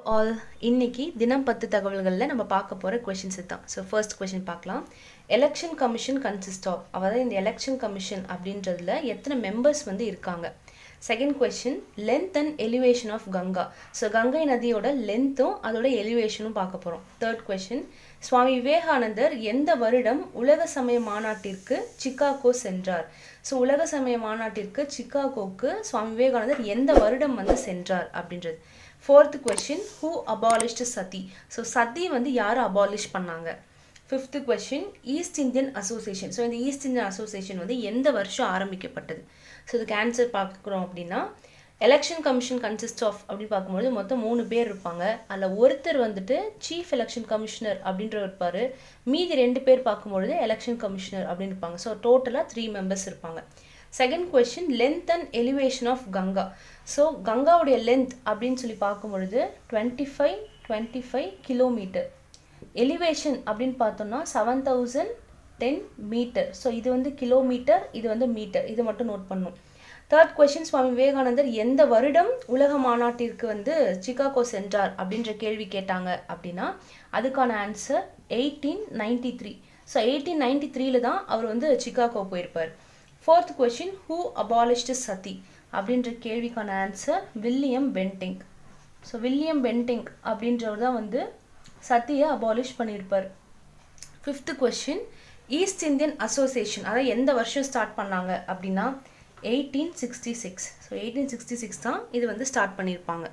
all இன்னைக்கு தினம் பத்து தகவல்களில் நம்ம பார்க்க போகிற கொஷின்ஸ் தான் ஸோ ஃபர்ஸ்ட் கொஷின் பார்க்கலாம் எலெக்ஷன் கமிஷன் கன்சிஸ்ட் ஆஃப் அதாவது இந்த எலெக்ஷன் கமிஷன் அப்படின்றதுல எத்தனை மெம்பர்ஸ் வந்து இருக்காங்க second question length and elevation of Ganga so Gangai நதியோட லென்த்தும் அதோட எலிவேஷனும் பார்க்க போகிறோம் தேர்ட் கொஷின் சுவாமி விவேகானந்தர் எந்த வருடம் உலக சமய மாநாட்டிற்கு சிக்காகோ சென்றார் ஸோ உலக சமய மாநாட்டிற்கு சிக்காகோக்கு சுவாமி விவேகானந்தர் எந்த வருடம் வந்து சென்றார் அப்படின்றது fourth question who abolished sati so sati வந்து யார் அபாலிஷ் பண்ணாங்க fifth question East Indian Association so இந்த ஈஸ்ட் இந்தியன் அசோசியேஷன் வந்து எந்த வருஷம் ஆரம்பிக்கப்பட்டது ஸோ இதுக்கு ஆன்சர் பார்க்குறோம் அப்படின்னா எலெக்ஷன் கமிஷன் கன்சிஸ்ட் ஆஃப் அப்படின்னு பார்க்கும்போது மொத்தம் மூணு பேர் இருப்பாங்க அதில் ஒருத்தர் வந்துட்டு சீஃப் எலெக்ஷன் கமிஷனர் அப்படின்றவர் இருப்பார் மீதி ரெண்டு பேர் பார்க்கும்பொழுது எலெக்ஷன் கமிஷனர் அப்படின்னு இருப்பாங்க ஸோ டோட்டலாக த்ரீ மெம்பர்ஸ் இருப்பாங்க second question length and elevation of Ganga so கங்காவுடைய லென்த் அப்படின்னு சொல்லி பார்க்கும்பொழுது twenty five twenty five kilometre elevation அப்படின்னு பார்த்தோம்னா seven thousand ten metre so இது வந்து கிலோமீட்டர் இது வந்து மீட்டர் இது மட்டும் நோட் பண்ணும் தேர்ட் கொஷின் சுவாமி விவேகானந்தர் எந்த வருடம் உலக மாநாட்டிற்கு வந்து சிகாகோ சென்றார் அப்படின்ற கேள்வி கேட்டாங்க அப்படின்னா அதுக்கான answer eighteen ninety three so eighteen ninety த்ரீல தான் அவர் வந்து சிகாகோ போயிருப்பார் fourth question who abolished sati அப்படின்ற கேள்விக்கான answer William Bentinck so William Bentinck அப்படின்றவர் தான் வந்து சத்தியை அபாலிஷ் பண்ணியிருப்பார் fifth question East Indian Association அதாவது எந்த வருஷம் ஸ்டார்ட் பண்ணாங்க அப்படின்னா eighteen sixty six so eighteen sixty six தான் இது வந்து ஸ்டார்ட் பண்ணியிருப்பாங்க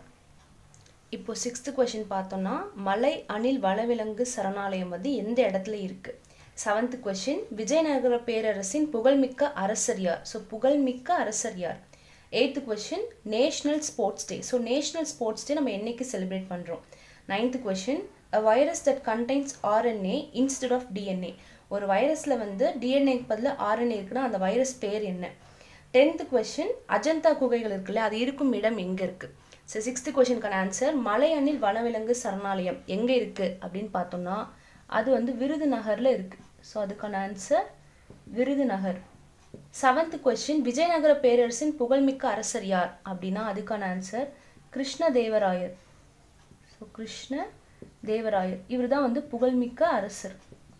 இப்போ சிக்ஸ்த்து கொஷின் பார்த்தோம்னா மலை அணில் வனவிலங்கு சரணாலயம் வந்து எந்த இடத்துல இருக்குது செவன்த் கொஷின் விஜயநகர பேரரசின் புகழ்மிக்க அரசர் யார் ஸோ புகழ்மிக்க அரசர் யார் eighth question national sports day so national sports day நம்ம என்னைக்கு செலிப்ரேட் பண்ணுறோம் ninth question uh virus that contains RNA instead of DNA ஒரு வைரஸில் வந்து டிஎன்ஏக்கு பதில் ஆர்என்ஏ இருக்குன்னா அந்த வைரஸ் பேர் என்ன டென்த்து கொஷின் அஜந்தா குகைகள் இருக்குல்ல அது இருக்கும் இடம் எங்கே இருக்குது ஸோ சிக்ஸ்த்து கொஷினுக்கான ஆன்சர் மலை அணில் வனவிலங்கு சரணாலயம் எங்கே இருக்குது அப்படின்னு பார்த்தோம்னா அது வந்து விருதுநகரில் இருக்குது ஸோ அதுக்கான answer Virudhunagar seventh question Vijayanagara பேரரசின் புகழ்மிக்க அரசர் யார் அப்படின்னா அதுக்கான ஆன்சர் கிருஷ்ண தேவராயர் ஸோ கிருஷ்ண தேவராயர் இவர் தான் வந்து புகழ்மிக்க அரசர்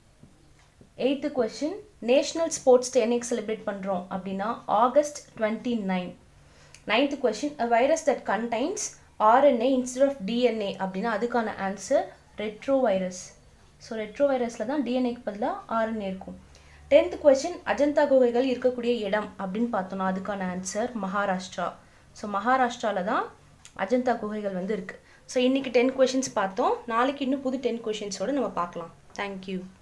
eighth question national sports day என்னைக்கு செலிப்ரேட் பண்ணுறோம் அப்படின்னா August twenty nine ninth question uh virus that contains RNA instead of DNA அப்படின்னா அதுக்கான answer retro virus so retro வைரஸில் தான் டிஎன்ஏக்கு பதிலாக ஆர்என்ஏ இருக்கும் டென்த் கொஸ்டின் அஜந்தா குகைகள் இருக்கக்கூடிய இடம் அப்படின்னு பார்த்தோம்னா அதுக்கான ஆன்சர் மகாராஷ்டிரா ஸோ மகாராஷ்டிராவில் தான் அஜந்தா குகைகள் வந்து இருக்குது ஸோ இன்றைக்கி டென் கொஷின்ஸ் பார்த்தோம் நாளைக்கு இன்னும் புது டென் கொஷின்ஸோடு நம்ம பார்க்கலாம் தேங்க்யூ